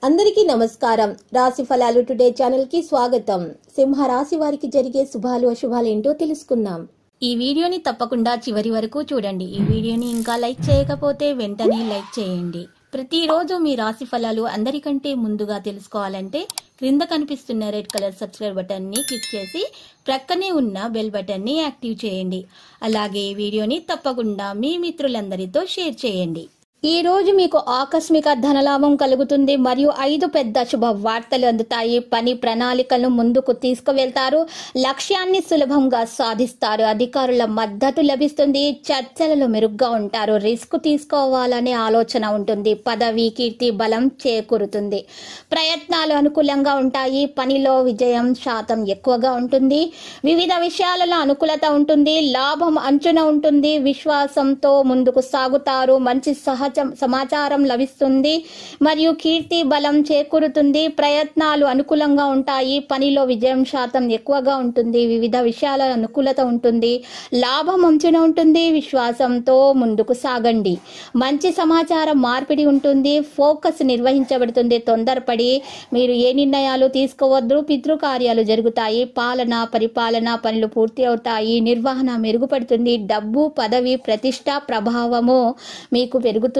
అందరికీ నమస్కారం రాశి ఫలాలు టుడే ఛానల్ కి స్వాగతం సింహ రాశి వారికి జరిగే శుభాలు అశుభాలు ఏంటో తెలుసుకుందాం ఈ వీడియోని తప్పకుండా చివరి వరకు చూడండి ఈ వీడియోని ఇంకా లైక్ చేయకపోతే వెంటనే లైక్ చేయండి ప్రతిరోజు మీ రాశి ఫలాలు అందరికంటే ముందుగా తెలుసుకోవాలంటే క్రింద కనిపిస్తున్న రెడ్ కలర్ సబ్స్క్రైబ్ బటన్ ని క్లిక్ చేసి ప్రక్కనే ఉన్న బెల్ బటన్ ని యాక్టివ్ చేయండి అలాగే ఈ వీడియోని తప్పకుండా మీ మిత్రులందరితో షేర్ చేయండి ఈ రోజు మీకు ఆకస్మిక ధనలాభం కలుగుతుంది మరియు ఐదు పెద్ద శుభ వార్తలు అందుతాయి పని ప్రణాళికలను ముందుకు తీసుకువెళ్తారు లక్ష్యాన్ని సులభంగా సాధిస్తారు అధికారుల మద్దతు లభిస్తుంది చర్చలలో మెరుగ్గా ఉంటారు రిస్క్ తీసుకోవాలనే ఆలోచన ఉంటుంది పదవి కీర్తి బలం చేకూరుతుంది ప్రయత్నాలు అనుకూలంగా ఉంటాయి పనిలో విజయం శాతం ఎక్కువగా ఉంటుంది వివిధ విషయాలలో అనుకూలత ఉంటుంది లాభం అంచున ఉంటుంది విశ్వాసంతో ముందుకు సాగుతారు మంచి సహజ సమాచారం లభిస్తుంది మరియు కీర్తి బలం చేకూరుతుంది ప్రయత్నాలు అనుకూలంగా ఉంటాయి పనిలో విజయం శాతం ఎక్కువగా ఉంటుంది వివిధ విషయాల అనుకూలత ఉంటుంది లాభం అంచున ఉంటుంది విశ్వాసంతో ముందుకు సాగండి మంచి సమాచారం మార్పిడి ఉంటుంది ఫోకస్ నిర్వహించబడుతుంది తొందరపడి మీరు ఏ నిర్ణయాలు తీసుకోవద్దు పితృకార్యాలు జరుగుతాయి పాలన పరిపాలన పనులు పూర్తి అవుతాయి నిర్వహణ మెరుగుపడుతుంది డబ్బు పదవి ప్రతిష్ట ప్రభావము మీకు పెరుగుతుంది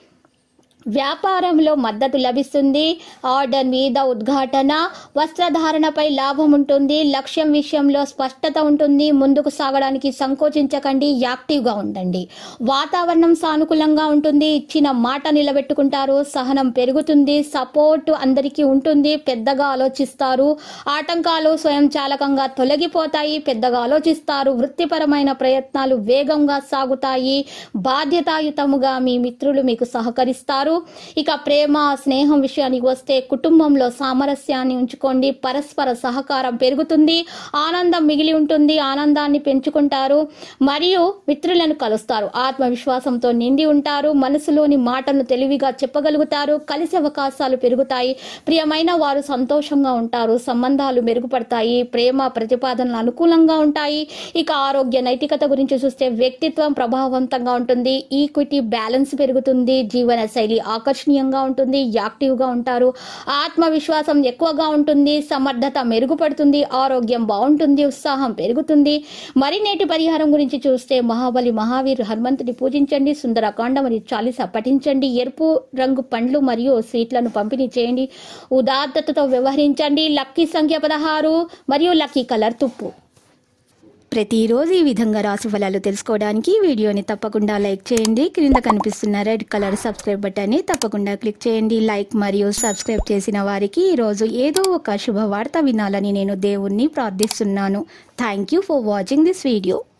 వ్యాపారంలో మద్దతు లభిస్తుంది ఆర్డర్ మీద ఉద్ఘాటన వస్త్రధారణపై లాభం ఉంటుంది లక్ష్యం విషయంలో స్పష్టత ఉంటుంది ముందుకు సాగడానికి సంకోచించకండి యాక్టివ్గా ఉండండి వాతావరణం సానుకూలంగా ఉంటుంది ఇచ్చిన మాట నిలబెట్టుకుంటారు సహనం పెరుగుతుంది సపోర్ట్ అందరికీ ఉంటుంది పెద్దగా ఆలోచిస్తారు ఆటంకాలు స్వయంచాలకంగా తొలగిపోతాయి పెద్దగా ఆలోచిస్తారు వృత్తిపరమైన ప్రయత్నాలు వేగంగా సాగుతాయి బాధ్యతాయుతముగా మీ మిత్రులు మీకు సహకరిస్తారు ఇక ప్రేమ స్నేహం విషయానికి వస్తే కుటుంబంలో సామరస్యాన్ని ఉంచుకోండి పరస్పర సహకారం పెరుగుతుంది ఆనందం మిగిలి ఉంటుంది ఆనందాన్ని పెంచుకుంటారు మరియు మిత్రులను కలుస్తారు ఆత్మవిశ్వాసంతో నిండి ఉంటారు మనసులోని మాటను తెలివిగా చెప్పగలుగుతారు కలిసి అవకాశాలు పెరుగుతాయి ప్రియమైన వారు సంతోషంగా ఉంటారు సంబంధాలు మెరుగుపడతాయి ప్రేమ ప్రతిపాదనలు అనుకూలంగా ఉంటాయి ఇక ఆరోగ్య నైతికత గురించి చూస్తే వ్యక్తిత్వం ప్రభావవంతంగా ఉంటుంది ఈక్విటీ బ్యాలెన్స్ పెరుగుతుంది జీవన శైలి ఆకర్షణీయంగా ఉంటుంది యాక్టివ్గా ఉంటారు ఆత్మవిశ్వాసం ఎక్కువగా ఉంటుంది సమర్థత మెరుగుపడుతుంది ఆరోగ్యం బాగుంటుంది ఉత్సాహం పెరుగుతుంది మరి నేటి పరిహారం గురించి చూస్తే మహాబలి మహావీర్ హనుమంతుడి పూజించండి సుందరకాండ మరియు చాలీస పఠించండి ఎరుపు రంగు పండ్లు మరియు స్వీట్లను పంపిణీ చేయండి ఉదాత్తతతో వ్యవహరించండి లక్కీ సంఖ్య పదహారు మరియు లక్కీ కలర్ తుప్పు ప్రతిరోజు ఈ విధంగా రాశి ఫలాలు తెలుసుకోవడానికి ఈ వీడియోని తప్పకుండా లైక్ చేయండి క్రింద కనిపిస్తున్న రెడ్ కలర్ సబ్స్క్రైబ్ బటన్ని తప్పకుండా క్లిక్ చేయండి లైక్ మరియు సబ్స్క్రైబ్ చేసిన వారికి ఈరోజు ఏదో ఒక శుభవార్త వినాలని నేను దేవుణ్ణి ప్రార్థిస్తున్నాను thank you for watching this video